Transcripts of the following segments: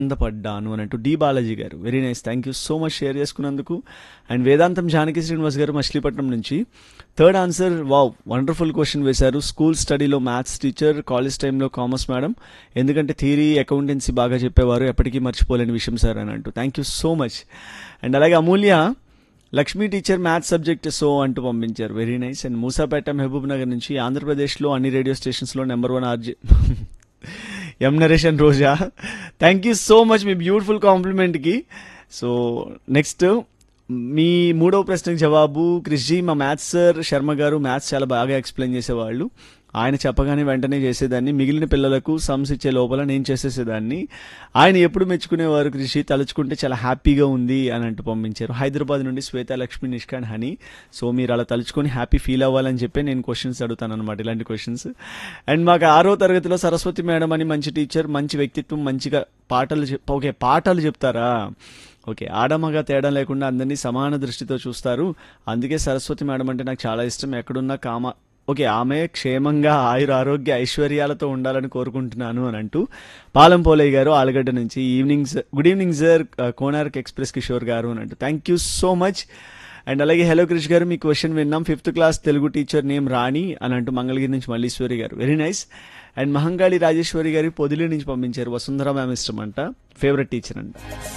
ఆనందపడ్డాను అని అంటూ డి బాలాజీ గారు very nice thank you so much share చేసుకున్నందుకు అండ్ వేదాంతం జానకి శ్రీనివాస్ గారు మచిలీపట్నం నుంచి third answer wow wonderful question వేశారు స్కూల్ స్టడీలో మ్యాథ్స్ టీచర్ కాలేజ్ టైంలో కామర్స్ మేడం ఎందుకంటే థియరీ అకౌంటెన్సీ బాగా చెప్పేవారు ఎప్పటికీ మర్చిపోలేని విషయం సార్ అని అంటూ thank you so much and అలాగే Amulya Lakshmi teacher maths subject so అంటూ పంపించారు very nice and Musapeta Mahabubnagar నుంచి ఆంధ్రప్రదేశ్లో అన్ని రేడియో స్టేషన్స్లో number one RJ M Naresh and Roja thank you so much మీ బ్యూటిఫుల్ కాంప్లిమెంట్కి సో నెక్స్ట్ మీ మూడవ ప్రశ్నకు జవాబు క్రిష్జీ మా మ్యాథ్స్ సార్ శర్మ గారు మ్యాథ్స్ చాలా బాగా ఎక్స్ప్లెయిన్ చేసేవాళ్ళు ఆయన చెప్పగానే వెంటనే చేసేదాన్ని మిగిలిన పిల్లలకు సమ్స్ ఇచ్చే లోపల నేను చేసేసేదాన్ని ఆయన ఎప్పుడు మెచ్చుకునేవారు కృషి తలుచుకుంటే చాలా హ్యాపీగా ఉంది అని అంటూ పంపించారు హైదరాబాద్ నుండి శ్వేత లక్ష్మి నిష్కాన్ హనీ సో మీరు అలా తలుచుకొని హ్యాపీ ఫీల్ అవ్వాలని చెప్పి నేను క్వశ్చన్స్ అడుగుతాను అనమాట ఇలాంటి క్వశ్చన్స్ అండ్ మాకు ఆరో తరగతిలో సరస్వతి మేడం అని మంచి టీచర్ మంచి వ్యక్తిత్వం మంచిగా పాటలు చెప్ ఓకే పాఠాలు చెప్తారా ఓకే ఆడమగ తేడా లేకుండా అందరినీ సమాన దృష్టితో చూస్తారు అందుకే సరస్వతి మేడం అంటే నాకు చాలా ఇష్టం ఎక్కడున్నా కామ ఓకే ఆమె క్షేమంగా ఆయుర ఆరోగ్య ఐశ్వర్యాలతో ఉండాలని కోరుకుంటున్నాను అని అంటూ పాలం పోలయ్య గారు ఆలగడ్డ నుంచి evening sir good evening sir Konark express Kishore గారు అని అంటూ thank you so much and అలాగే హలో క్రిష్ గారు మీ క్వశ్చన్ విన్నాం fifth class Telugu teacher name Rani అని అంటూ మంగళగిరి నుంచి మల్లీశ్వరి గారు very nice and Mahankali Rajeswari గారి పొదిలి నుంచి పంపించారు వసుంధర మ్యామ్ ఇష్టం అంట ఫేవరెట్ టీచర్ అంట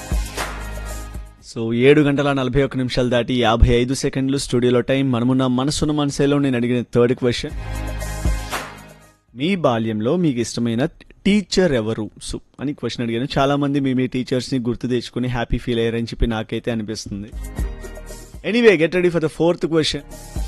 సో ఏడు గంటల నలభై ఒక్క నిమిషాలు దాటి యాభై ఐదు సెకండ్లు స్టూడియోలో టైం మనమున్న మనసున్న మనసేలో నేను అడిగిన థర్డ్ క్వశ్చన్ మీ బాల్యంలో మీకు ఇష్టమైన టీచర్ ఎవరు సో అని క్వశ్చన్ అడిగాను చాలా మంది మీ మీ టీచర్స్ని గుర్తు తెచ్చుకుని హ్యాపీ ఫీల్ అయ్యారని చెప్పి నాకైతే అనిపిస్తుంది anyway get ready for the fourth question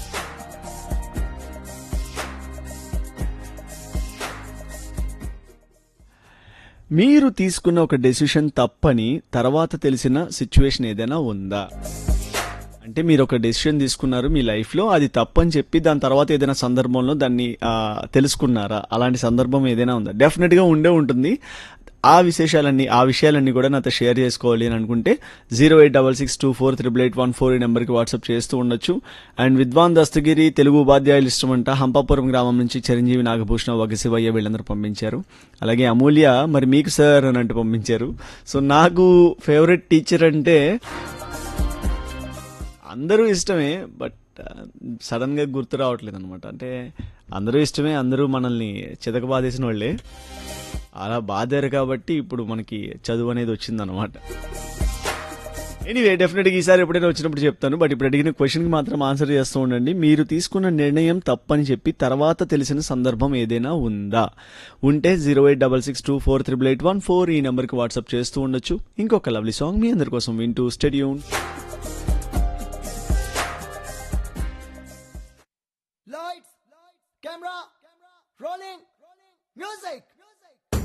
మీరు తీసుకున్న ఒక డెసిషన్ తప్పని తర్వాత తెలిసిన సిచ్యువేషన్ ఏదైనా ఉందా అంటే మీరు ఒక డెసిషన్ తీసుకున్నారు మీ లైఫ్లో అది తప్పని చెప్పి దాని తర్వాత ఏదైనా సందర్భంలో దాన్ని ఆ, తెలుసుకున్నారా అలాంటి సందర్భం ఏదైనా ఉందా డెఫినెట్గా ఉండే ఉంటుంది ఆ విశేషాలన్నీ ఆ విషయాలన్నీ కూడా నాతో షేర్ చేసుకోవాలి అని అనుకుంటే zero eight double six two four triple eight one four ఈ నెంబర్కి వాట్సాప్ చేస్తూ ఉండొచ్చు అండ్ విద్వాన్ దస్తగిరి తెలుగు ఉపాధ్యాయులు ఇష్టమంట హంపాపురం గ్రామం నుంచి చిరంజీవి నాగభూషణ వగశివయ్య వీళ్ళందరూ పంపించారు అలాగే అమూల్య మరి మీకు సార్ అని అంటూ పంపించారు సో నాకు ఫేవరెట్ టీచర్ అంటే అందరూ ఇష్టమే బట్ సడన్ గా గుర్తు రావట్లేదు అనమాట అంటే అందరూ ఇష్టమే అందరూ మనల్ని చితక బాధేసిన వాళ్ళే అలా బాధారు కాబట్టి ఇప్పుడు మనకి చదువు అనేది వచ్చిందనమాట ఎనీవే డెఫినెట్గా ఈసారి ఎప్పుడైనా వచ్చినప్పుడు చెప్తాను బట్ ఇప్పుడు అడిగిన క్వశ్చన్కి మాత్రం ఆన్సర్ చేస్తూ ఉండండి మీరు తీసుకున్న నిర్ణయం తప్పని చెప్పి తర్వాత తెలిసిన సందర్భం ఏదైనా ఉందా ఉంటే zero eight double six two four triple eight one four ఈ నెంబర్కి వాట్సాప్ చేస్తూ ఉండొచ్చు ఇంకొక లవ్లీ సాంగ్ మీ అందరి కోసం వింటూ stay tuned Lights, camera, rolling, music.